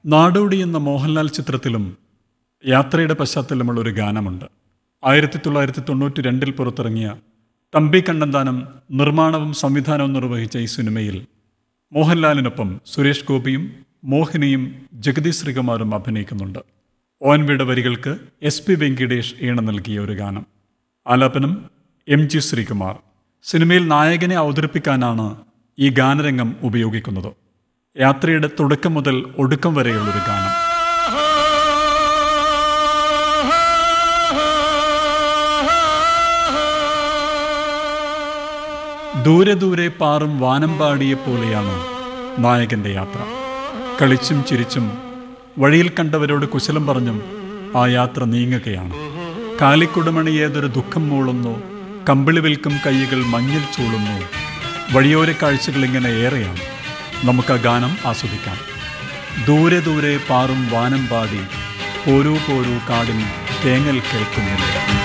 നാടോടി എന്ന മോഹൻലാൽ ചിത്രത്തിലും യാത്രയുടെ പശ്ചാത്തലമുള്ള ഒരു ഗാനമുണ്ട് ആയിരത്തി തൊള്ളായിരത്തി തൊണ്ണൂറ്റി രണ്ടിൽ പുറത്തിറങ്ങിയ തമ്പി കണ്ണന്താനം നിർമ്മാണവും സംവിധാനവും നിർവഹിച്ച ഈ സിനിമയിൽ മോഹൻലാലിനൊപ്പം സുരേഷ് ഗോപിയും മോഹിനിയും ജഗതി ശ്രീകുമാറും അഭിനയിക്കുന്നുണ്ട് ഒ എൻ വിയുടെ വരികൾക്ക് എസ് പി വെങ്കിടേഷ് ഈണം നൽകിയ ഒരു ഗാനം ആലാപനം എം ജി ശ്രീകുമാർ സിനിമയിൽ നായകനെ അവതരിപ്പിക്കാനാണ് ഈ ഗാനരംഗം ഉപയോഗിക്കുന്നത് യാത്രയുടെ തുടക്കം മുതൽ ഒടുക്കം വരെയുള്ളൊരു ഗാനം ദൂരെ ദൂരെ പാറും വാനമ്പാടിയെ പോലെയാണ് നായകന്റെ യാത്ര കളിച്ചും ചിരിച്ചും വഴിയിൽ കണ്ടവരോട് കുശലം പറഞ്ഞും ആ യാത്ര നീങ്ങുകയാണ് കാലിക്കുടമണി ഏതൊരു ദുഃഖം മൂളുന്നു കമ്പിളി വിൽക്കും കൈകൾ മഞ്ഞിൽ ചൂളുന്നു വഴിയോര കാഴ്ചകൾ ഇങ്ങനെ ഏറെയാണ് നമുക്ക് ആ ഗാനം ആസ്വദിക്കാം ദൂരെ ദൂരെ പാറും വാനം പാടി പോരൂ പോരൂ കാടിൻ തേങ്ങൽ കേൾക്കുന്നില്ല